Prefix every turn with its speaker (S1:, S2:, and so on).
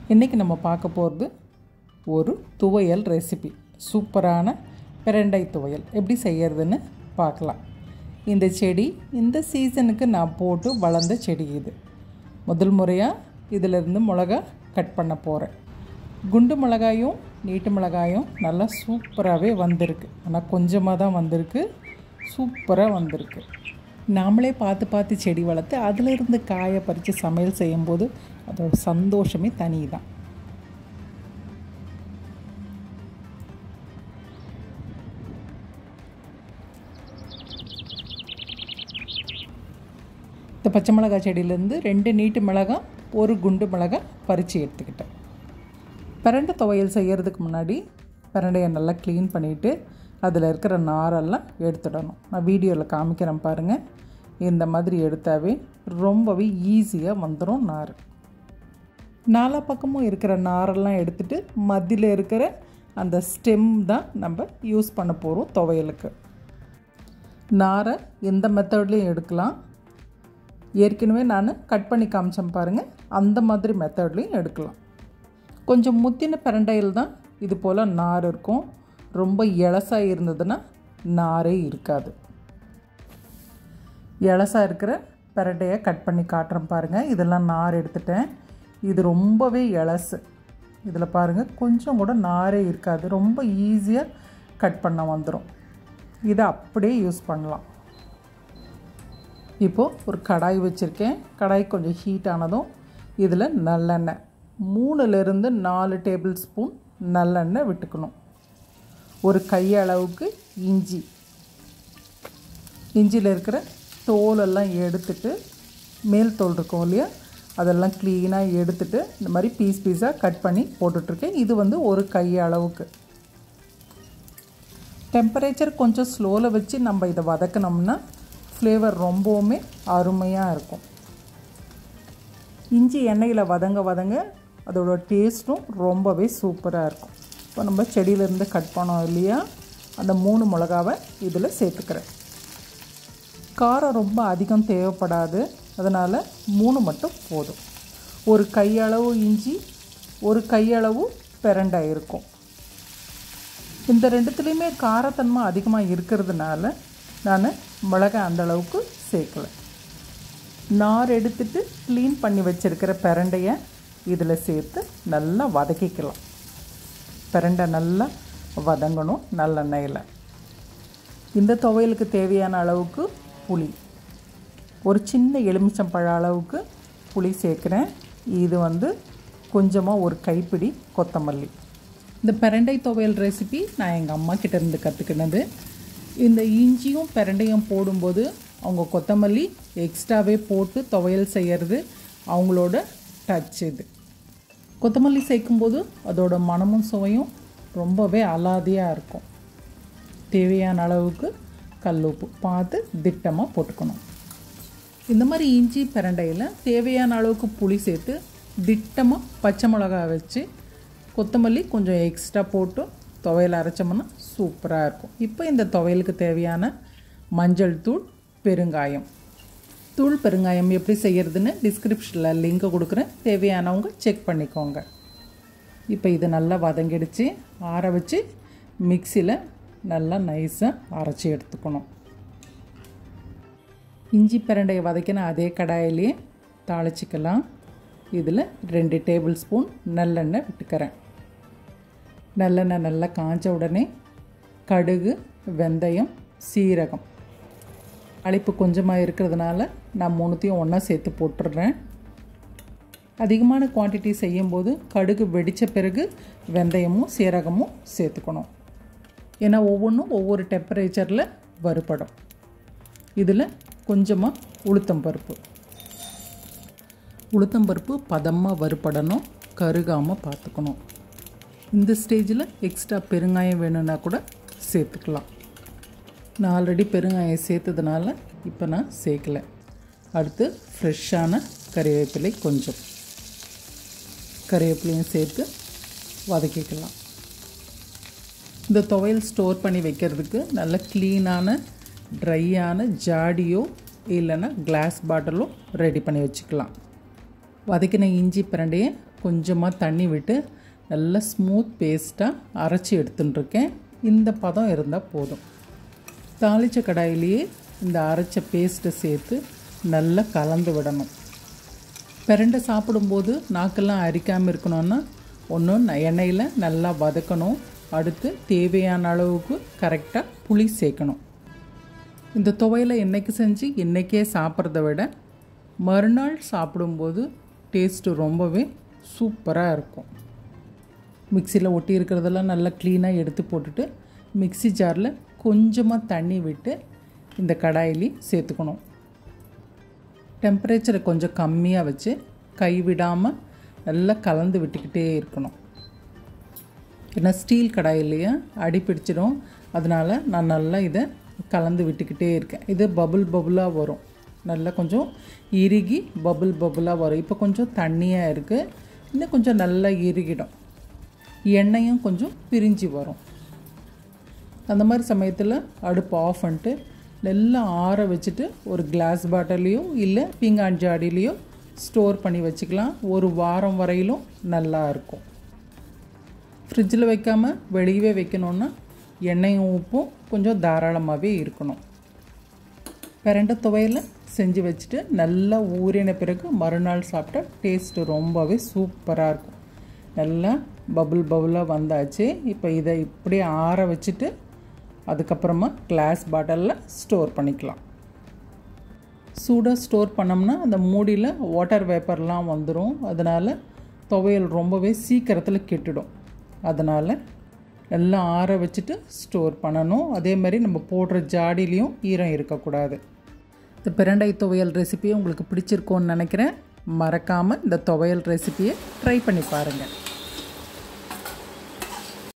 S1: இன்றைக்கி நம்ம பார்க்க போகிறது ஒரு துவையல் ரெசிபி சூப்பரான பிரண்டை துவையல் எப்படி செய்யறதுன்னு பார்க்கலாம் இந்த செடி இந்த சீசனுக்கு நான் போட்டு வளர்ந்த செடி இது முதல் முறையாக இதிலிருந்து மிளகா கட் பண்ண போகிறேன் குண்டு மிளகாயும் நீட்டு மிளகாயும் நல்லா சூப்பராகவே வந்திருக்கு ஆனால் கொஞ்சமாக தான் வந்திருக்கு சூப்பராக வந்திருக்கு நாமளே பார்த்து பார்த்து செடி வளர்த்து அதிலிருந்து காயை பறித்து சமையல் செய்யும்போது அதோட சந்தோஷமே தனி தான் இந்த பச்சை மிளகாய் செடியிலேருந்து ரெண்டு நீட்டு மிளகாய் ஒரு குண்டு மிளகாய் பறித்து எடுத்துக்கிட்டேன் பிரண்டை துவையல் செய்கிறதுக்கு முன்னாடி பிரண்டையை நல்லா க்ளீன் பண்ணிவிட்டு அதில் இருக்கிற நாரெல்லாம் எடுத்துடணும் நான் வீடியோவில் காமிக்கிறேன் பாருங்கள் இந்த மாதிரி எடுத்தாவே ரொம்பவே ஈஸியாக வந்துடும் நார் நாலா பக்கமும் இருக்கிற நாரெல்லாம் எடுத்துகிட்டு மத்தியில் இருக்கிற அந்த ஸ்டெம் தான் நம்ம யூஸ் பண்ண போகிறோம் துவையலுக்கு நாரை எந்த மெத்தட்லேயும் எடுக்கலாம் ஏற்கனவே நான் கட் பண்ணி காமிச்சேன் பாருங்கள் அந்த மாதிரி மெத்தட்லேயும் எடுக்கலாம் கொஞ்சம் முத்தின பிரண்டையில் தான் இது போல் நார் இருக்கும் ரொம்ப இலசாக இருந்ததுன்னா நாரே இருக்காது இலசாக இருக்கிற பிரண்டையை கட் பண்ணி காட்டுறேன் பாருங்கள் இதெல்லாம் நார் எடுத்துட்டேன் இது ரொம்பவே இலசு இதில் பாருங்கள் கொஞ்சம் கூட நாரே இருக்காது ரொம்ப ஈஸியாக கட் பண்ண வந்துடும் இதை அப்படியே யூஸ் பண்ணலாம் இப்போது ஒரு கடாய் வச்சுருக்கேன் கடாய் கொஞ்சம் ஹீட் ஆனதும் இதில் நல்லெண்ணெய் மூணுலேருந்து நாலு டேபிள் ஸ்பூன் நல்லெண்ணெய் விட்டுக்கணும் ஒரு கையளவுக்கு இஞ்சி இஞ்சியில் இருக்கிற தோலெல்லாம் எடுத்துட்டு மேல் தோல் இருக்கும் இல்லையா அதெல்லாம் க்ளீனாக எடுத்துட்டு இந்த மாதிரி பீஸ் பீஸாக கட் பண்ணி போட்டுட்ருக்கேன் இது வந்து ஒரு கையளவுக்கு டெம்பரேச்சர் கொஞ்சம் ஸ்லோவில் வச்சு நம்ம இதை வதக்கினோம்னா ஃப்ளேவர் ரொம்பவுமே அருமையாக இருக்கும் இஞ்சி எண்ணெயில் வதங்க வதங்க அதோட டேஸ்ட்டும் ரொம்பவே சூப்பராக இருக்கும் இப்போ நம்ம செடியிலேருந்து கட் பண்ணோம் இல்லையா அந்த மூணு மிளகாவை இதில் சேர்த்துக்கிறேன் காரம் ரொம்ப அதிகம் தேவைப்படாது அதனால் மூணு மட்டும் போதும் ஒரு கையளவு இஞ்சி ஒரு கையளவு பிரண்டை இருக்கும் இந்த ரெண்டுத்துலேயுமே காரத்தன்மை அதிகமாக இருக்கிறதுனால நான் மிளகாய் அந்த அளவுக்கு சேர்க்கலை நார் எடுத்துட்டு க்ளீன் பண்ணி வச்சுருக்கிற பிரண்டையை இதில் சேர்த்து நல்லா வதக்கிக்கலாம் பிரண்டை நல்லா வதங்கணும் நல்லெண்ணெயில் இந்த துவையலுக்கு தேவையான அளவுக்கு புளி ஒரு சின்ன எலுமிச்சம்பழ அளவுக்கு புளி சேர்க்குறேன் இது வந்து கொஞ்சமாக ஒரு கைப்பிடி கொத்தமல்லி இந்த பிரண்டை துவையல் ரெசிபி நான் எங்கள் அம்மா கிட்டேருந்து கற்றுக்கினது இந்த இஞ்சியும் பிரண்டையும் போடும்போது அவங்க கொத்தமல்லி எக்ஸ்ட்ராவே போட்டு துவையல் செய்கிறது அவங்களோட டச் இது கொத்தமல்லி சேர்க்கும்போது அதோட மனமும் சுவையும் ரொம்பவே அலாதியாக இருக்கும் தேவையான அளவுக்கு கல் உப்பு பார்த்து திட்டமாக போட்டுக்கணும் இந்த மாதிரி இஞ்சி பிரண்டையில் தேவையான அளவுக்கு புளி சேர்த்து திட்டமாக பச்சை மிளகா வச்சு கொத்தமல்லி கொஞ்சம் எக்ஸ்ட்ரா போட்டு துவையல் அரைச்சோம்னா சூப்பராக இருக்கும் இப்போ இந்த துவையலுக்கு தேவையான மஞ்சள் தூள் பெருங்காயம் தூள் பெருங்காயம் எப்படி செய்கிறதுன்னு டிஸ்கிரிப்ஷனில் லிங்கை கொடுக்குறேன் தேவையானவங்க செக் பண்ணிக்கோங்க இப்போ இது நல்லா வதங்கிடுச்சு ஆற வச்சு மிக்சியில் நல்லா நைஸாக அரைச்சி எடுத்துக்கணும் இஞ்சி பிரண்டையை வதக்கின அதே கடாயிலே தாளிச்சிக்கலாம் இதில் ரெண்டு டேபிள் ஸ்பூன் நல்லெண்ணெய் விட்டுக்கிறேன் நல்லெண்ணெய் நல்லா காஞ்ச உடனே கடுகு வெந்தயம் சீரகம் அழைப்பு கொஞ்சமாக இருக்கிறதுனால நான் மூணுத்தையும் ஒன்றா சேர்த்து போட்டுடுறேன் அதிகமான குவான்டிட்டி செய்யும்போது கடுகு வெடித்த பிறகு வெந்தயமும் சீரகமும் சேர்த்துக்கணும் ஏன்னா ஒவ்வொன்றும் ஒவ்வொரு டெம்பரேச்சரில் வறுபடும் இதில் கொஞ்சமாக உளுத்தம் பருப்பு உளுத்தம் பருப்பு பதமாக வறுபடணும் கருகாமல் பார்த்துக்கணும் இந்த ஸ்டேஜில் எக்ஸ்ட்ரா பெருங்காயம் வேணும்னா கூட சேர்த்துக்கலாம் நான் ஆல்ரெடி பெருங்காயம் சேர்த்ததுனால இப்போ நான் சேர்க்கலை அடுத்து ஃப்ரெஷ்ஷான கறிவேப்பிலை கொஞ்சம் கறிவேப்பிலையும் சேர்த்து வதக்கிக்கலாம் இந்த துவையல் ஸ்டோர் பண்ணி வைக்கிறதுக்கு நல்ல க்ளீனான ட்ரையான ஜாடியோ இல்லைன்னா கிளாஸ் பாட்டிலோ ரெடி பண்ணி வச்சுக்கலாம் வதக்கின இஞ்சி பிரண்டையை கொஞ்சமாக தண்ணி விட்டு நல்லா ஸ்மூத் பேஸ்ட்டாக அரைச்சி எடுத்துட்டுருக்கேன் இந்த பதம் இருந்தால் போதும் தாளித்த கடாயிலேயே இந்த அரைச்ச பேஸ்ட்டை சேர்த்து நல்லா கலந்து விடணும் பிரண்டை சாப்பிடும்போது நாக்கெல்லாம் அரிக்காமல் இருக்கணும்னா ஒன்று எண்ணெயில் நல்லா வதக்கணும் அடுத்து தேவையான அளவுக்கு கரெக்டாக புளி சேர்க்கணும் இந்த துவையில் இன்றைக்கி செஞ்சு இன்றைக்கே சாப்பிட்றத விட மறுநாள் சாப்பிடும்போது டேஸ்ட்டு ரொம்பவே சூப்பராக இருக்கும் மிக்சியில் ஒட்டி இருக்கிறதெல்லாம் நல்லா க்ளீனாக எடுத்து போட்டுட்டு மிக்சி ஜாரில் கொஞ்சமாக தண்ணி விட்டு இந்த கடாயிலி சேர்த்துக்கணும் டெம்பரேச்சரை கொஞ்சம் கம்மியாக வச்சு கைவிடாமல் நல்லா கலந்து விட்டுக்கிட்டே இருக்கணும் ஏன்னா ஸ்டீல் கடாயிலையே அடி பிடிச்சிடும் அதனால் நான் நல்லா இதை கலந்து விட்டுக்கிட்டே இருக்கேன் இது பபுள் பபுளாக வரும் நல்லா கொஞ்சம் இறுகி பபுள் பபுளாக வரும் இப்போ கொஞ்சம் தண்ணியாக இருக்குது இன்னும் கொஞ்சம் நல்லா இறுகிடும் எண்ணெயும் கொஞ்சம் பிரிஞ்சு வரும் அந்த மாதிரி சமயத்தில் அடுப்பு ஆஃப் பண்ணிட்டு நல்லா ஆற வச்சுட்டு ஒரு கிளாஸ் பாட்டிலையோ இல்லை பீங்கான் ஜாடிலேயோ ஸ்டோர் பண்ணி வச்சுக்கலாம் ஒரு வாரம் வரையிலும் நல்லா இருக்கும் ஃப்ரிட்ஜில் வைக்காமல் வெளியவே வைக்கணுன்னா எண்ணெயும் உப்பும் கொஞ்சம் தாராளமாகவே இருக்கணும் பிரண்டை துவையில் செஞ்சு வச்சுட்டு நல்லா ஊறின பிறகு மறுநாள் சாப்பிட்டா டேஸ்ட்டு ரொம்பவே சூப்பராக இருக்கும் நல்லா பபுள் பபுளாக வந்தாச்சு இப்போ இதை இப்படியே ஆற வச்சுட்டு அதுக்கப்புறமா கிளாஸ் பாட்டிலில் ஸ்டோர் பண்ணிக்கலாம் சூடாக ஸ்டோர் பண்ணோம்னா அந்த மூடியில் வாட்டர் வேப்பர்லாம் வந்துடும் அதனால் துவையல் ரொம்பவே சீக்கிரத்தில் கெட்டுடும் அதனால் எல்லாம் ஆற வச்சுட்டு ஸ்டோர் பண்ணணும் அதே மாதிரி நம்ம போடுற ஜாடிலையும் ஈரம் இருக்கக்கூடாது இந்த பிரண்டை துவையல் ரெசிபி உங்களுக்கு பிடிச்சிருக்கோன்னு நினைக்கிறேன் மறக்காமல் இந்த துவையல் ரெசிபியை ட்ரை பண்ணி பாருங்கள்